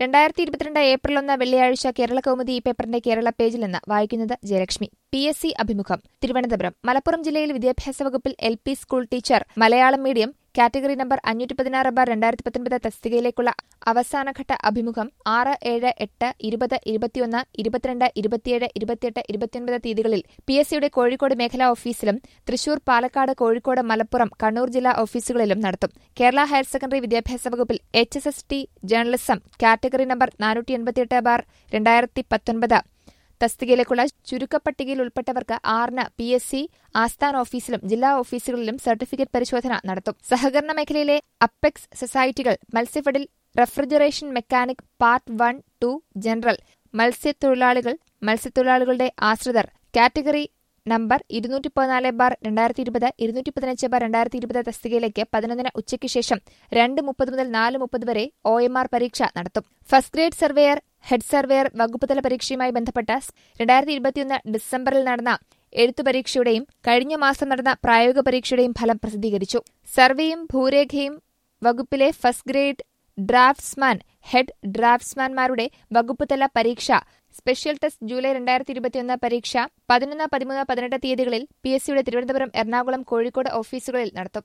രണ്ടായിരത്തി ഇരുപത്തിരണ്ട് ഏപ്രിൽ ഒന്ന് വെള്ളിയാഴ്ച കേരള കൗമുദി ഈ പേപ്പറിന്റെ കേരള പേജിൽ നിന്ന് വായിക്കുന്നത് ജയലക്ഷ്മി പി എസ് സി അഭിമുഖം തിരുവനന്തപുരം മലപ്പുറം ജില്ലയിൽ വിദ്യാഭ്യാസ വകുപ്പിൽ L P school teacher Malayalam medium category number അഞ്ഞൂറ്റി പതിനാറ് ബാർ രണ്ടായിരത്തി പത്തൊൻപത് തസ്തികയിലേക്കുള്ള അവസാനഘട്ട അഭിമുഖം ആറ് ഏഴ് എട്ട് ഇരുപത് ഇരുപത്തിയൊന്ന് ഇരുപത്തിരണ്ട് ഇരുപത്തിയേഴ് ഇരുപത്തിയെട്ട് ഇരുപത്തിയൊൻപത് തീയതികളിൽ പി എസ് സിയുടെ കോഴിക്കോട് മേഖലാ ഓഫീസിലും തൃശൂർ പാലക്കാട് കോഴിക്കോട് മലപ്പുറം കണ്ണൂർ ജില്ലാ ഓഫീസുകളിലും നടത്തും കേരള ഹയർ സെക്കൻഡറി വിദ്യാഭ്യാസ വകുപ്പിൽ H S S T journalism category number നാനൂറ്റി എൺപത്തിയെട്ട് ബാർ രണ്ടായിരത്തി പത്തൊൻപത് തസ്തികയിലേക്കുള്ള ചുരുക്കപ്പട്ടികയിൽ ഉൾപ്പെട്ടവർക്ക് ആറിന് പി എസ് സി ആസ്ഥാന ഓഫീസിലും ജില്ലാ ഓഫീസുകളിലും സർട്ടിഫിക്കറ്റ് പരിശോധന നടത്തും സഹകരണ മേഖലയിലെ അപ്പെക്സ് സൊസൈറ്റികൾ മത്സ്യഫെഡിൽ refrigeration mechanic part one two general മത്സ്യത്തൊഴിലാളികൾ മത്സ്യത്തൊഴിലാളികളുടെ ആശ്രിതർ കാറ്റഗറി നമ്പർ ഇരുന്നൂറ്റി പതിനാല് ബാർ രണ്ടായിരത്തി ഇരുപത് ഇരുന്നൂറ്റി പതിനഞ്ച് ബാർ രണ്ടായിരത്തി ഇരുപത് തസ്തികയിലേക്ക് പതിനൊന്നിന് ഉച്ചയ്ക്ക് ശേഷം രണ്ട് മുപ്പത് മുതൽ നാല് മുപ്പത് വരെ ഒ എം ആർ പരീക്ഷ നടത്തും first grade surveyor head surveyor വകുപ്പുതല പരീക്ഷയുമായി ബന്ധപ്പെട്ട രണ്ടായിരത്തി ഇരുപത്തിയൊന്ന് ഡിസംബറിൽ നടന്ന എഴുത്തു പരീക്ഷയുടെയും കഴിഞ്ഞ മാസം നടന്ന പ്രായോഗിക പരീക്ഷയുടെയും ഫലം പ്രസിദ്ധീകരിച്ചു സർവേയും ഭൂരേഖയും വകുപ്പിലെ ഫസ്റ്റ് ഗ്രേഡ് ഡ്രാഫ്റ്റ്സ്മാൻ ഹെഡ് ഡ്രാഫ്റ്റ്സ്മാൻമാരുടെ വകുപ്പുതല പരീക്ഷ സ്പെഷ്യൽ ടെസ്റ്റ് ജൂലൈ രണ്ടായിരത്തി ഇരുപത്തിയൊന്ന് പരീക്ഷ പതിനൊന്ന് പതിമൂന്ന് പതിനെട്ട് തീയതികളിൽ പി എസ് സിയുടെ തിരുവനന്തപുരം എറണാകുളം കോഴിക്കോട് ഓഫീസുകളിൽ നടത്തും